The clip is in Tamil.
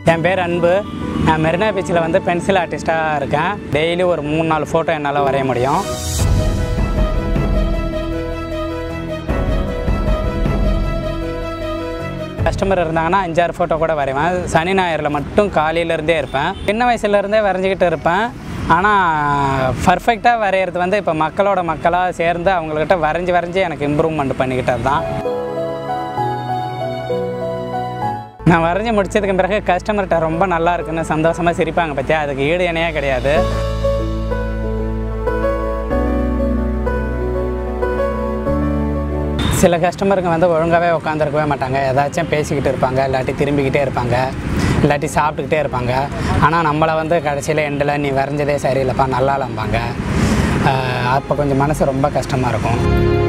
என் பேர் அன்பு நான் மெரினா பீச்சில் வந்து பென்சில் ஆர்டிஸ்ட்டாக இருக்கேன் டெய்லி ஒரு மூணு நாலு ஃபோட்டோ என்னால் வரைய முடியும் கஸ்டமர் இருந்தாங்கன்னா அஞ்சாறு ஃபோட்டோ கூட வரைவேன் சனி ஞாயிறில் மட்டும் காலையிலேருந்தே இருப்பேன் சின்ன வயசுலேருந்தே வரைஞ்சிக்கிட்டு இருப்பேன் ஆனால் பர்ஃபெக்டாக வரைகிறது வந்து இப்போ மக்களோட மக்களாக சேர்ந்து அவங்கக்கிட்ட வரைஞ்சி வரைஞ்சி எனக்கு இம்ப்ரூவ்மெண்ட் பண்ணிக்கிட்டது தான் நான் வரைஞ்சி முடிச்சதுக்கு பிறகு கஸ்டமர்கிட்ட ரொம்ப நல்லா இருக்குன்னு சந்தோஷமாக சிரிப்பாங்க பற்றியா அதுக்கு ஈடு இணையே கிடையாது சில கஸ்டமருங்க வந்து ஒழுங்காகவே உட்காந்துருக்கவே மாட்டாங்க ஏதாச்சும் பேசிக்கிட்டு இருப்பாங்க இல்லாட்டி திரும்பிக்கிட்டே இருப்பாங்க இல்லாட்டி சாப்பிட்டுக்கிட்டே இருப்பாங்க ஆனால் நம்மளை வந்து கடைசியில் எண்டில் நீ வரைஞ்சதே சரியில்லைப்பா நல்லா இல்லம்பாங்க அப்போ கொஞ்சம் மனசு ரொம்ப கஷ்டமாக இருக்கும்